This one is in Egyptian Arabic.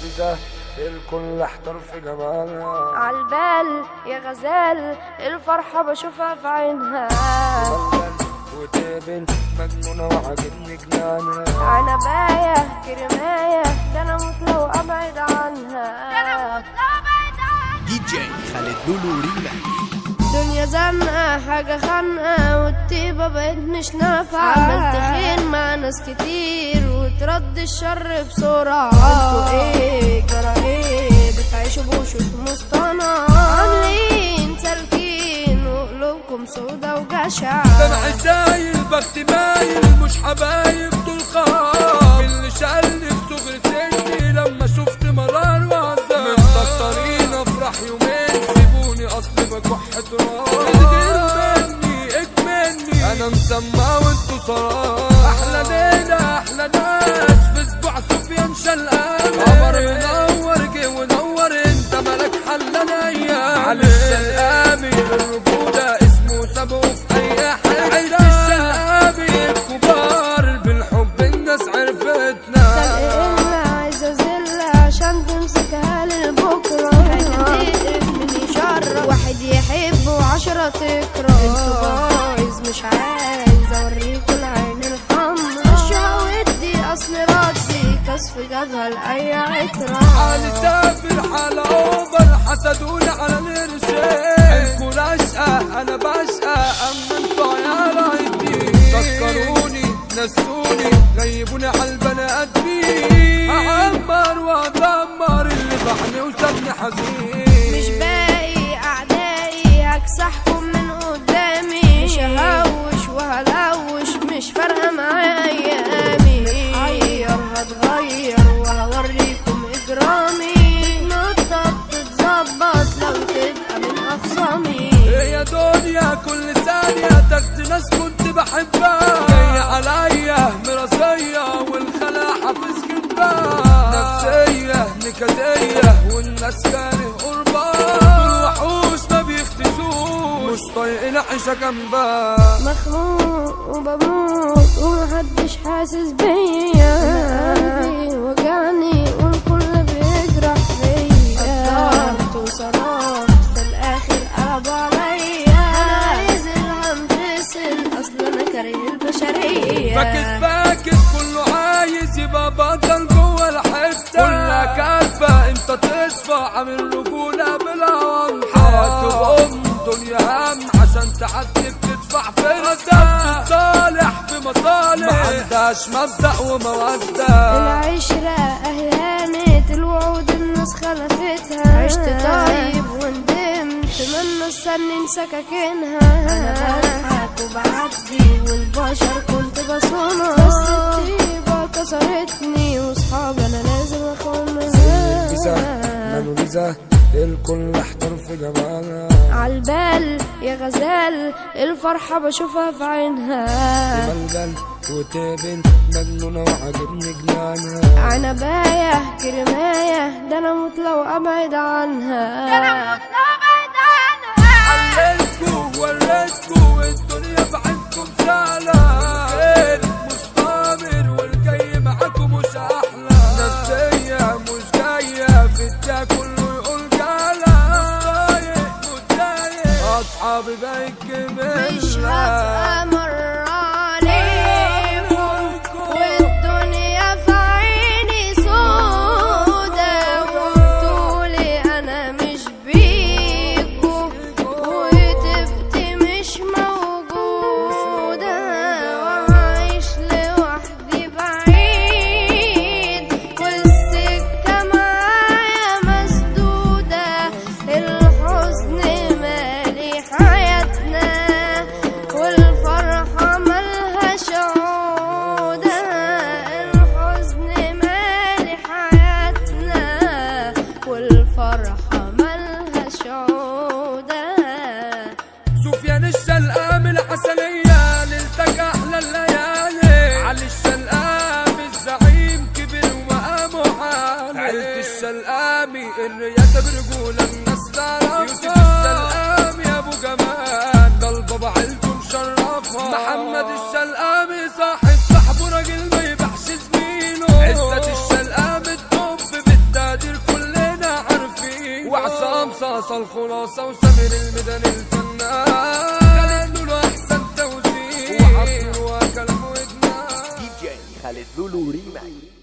موناليزا الكل احتر في جمالها عالبال يا غزال الفرحة بشوفها في عينها ملبن وتابن مجنونة وعاجبني جنانها عنباية كرماية ده انا موت لو ابعد عنها دي جي خالد لولو ريماكس دنيا زنقة حاجة خانقة والطيبة بقت مش نافعة عملت خير مع ناس كتير وترد الشر بسرعة انتوا ايه جرى ايه بتعيشوا بوشوش مصطنعة عاملين سالكين وقلوبكم سودا وجشع دمع سايل بخت مايل مش حبايب دول خام اللي شالني في صغر سني لما شفت مرار وعذاب مستكترين افرح يومين سيبوني اصلي بكح تراب اتغير مني اكملني انا مسمى وانتوا صراحة احلى ليلة احلى ناس في اسبوع سفيان شلقان قمر منور جه ونور انت ملك حل انا ايام علي الشلقامي الرجولة اسمه سابه في اي حاجة عيد الشلقامي الكبار بالحب الناس عرفتنا إلا عايزة زلة عشان تمسكها للبكرة حاجة تقرف من شر واحد يحب وعشرة تكره انتوا بايظ مش عايز اوريكوا العين الحمرا اشرا ودي اصل راسي كسف جابها لأي عترة حالي سافر حال اوفر حسدوني على الارسال انكوا رشقة انا بشقى اما انتوا عيال عيدين سكروني نسوني غيبوني على البني ادمين هعمر وادمر اللي بعني وسابني حزين مش باقي اعدائي هكسحكم من قدامي مش ههوش وهلوش مش فارقه معايا ايامي متحير هتغير وهوريكم اجرامي تتنطط تتظبط لو تبقى من اخصامي يا دنيا كل ثانية تاخد ناس كنت بحبها جاية عليا مراسية والخلا حافظ كدبها نفسية نكدية والناس كاره قربان دول وحوش ما بيختشوش مش طايقين عيشة جنبها مخنوق وبموت ومحدش حاسس بيا قلبي وجعني والكل بيجرح فيا قدرت وصرفت في الاخر قلب عليا انا عايز الهمفصل اصل انا كاره البشريه فاكس فاكس كله عايز يبقى بطل جوه الحتة كلها كافة انت تصفى عامل رجولة بالهوام حياة ام دنيا هم عشان تعدي بتدفع فرصة صالح في مصالح ما عندهاش مبدأ ومودة العشرة أهانت الوعود الناس خلفتها عشت طيب وندمت من السنين سكاكينها أنا بضحك وبعدي والبشر كنت بصونها بس الطيبة كسرتني وصحابي أنا لازم أخون منها موناليزا الكل احتر في جمالها عالبال يا غزال الفرحة بشوفها في عينها ملبن وتابن مجنونة وعاجبني جنانها عنباية كرماية ده أنا موت لو أبعد عنها ده أنا موت لو أبعد عنها علمتكوا وريتكوا الدنيا بعدكم سهلة الخير مش ضامر والجاي معاكم مش أحلى نفسية مش جاية في الدا كله يقول جالة مش طايق متضايق أصحابي بقت مش جميلة هبقى مرة عليكم والدنيا في عيني سودا وبتقولي أنا مش بيكو وتبت مش موجودة وعايش لوحدي بعيد والسكة معايا مسدودة الحزن مالي حياتنا والفرحة ملهاش عودة الحزن مالي حياتنا والفرحة ملهاش عودة سفيان الشلقام العسلية ليلتك أحلى الليالي علي الشلقام الزعيم كبر ومقامه عالي عيلة الشلقامي الرياسة برجولة الناس تعرفها يوسف الشلقام يا أبو جمال ده البابا عيلته مشرفها محمد الشلقامي صاحب صاحبه راجل ما يبيعش زميله عزة الشلقام الطب بالداد وعصام صاصة الخلاصة وسمير الميدان الفنان خالد له احسن توزيع وعصر وكلام ودنا دي جي خالد لولو ريماكس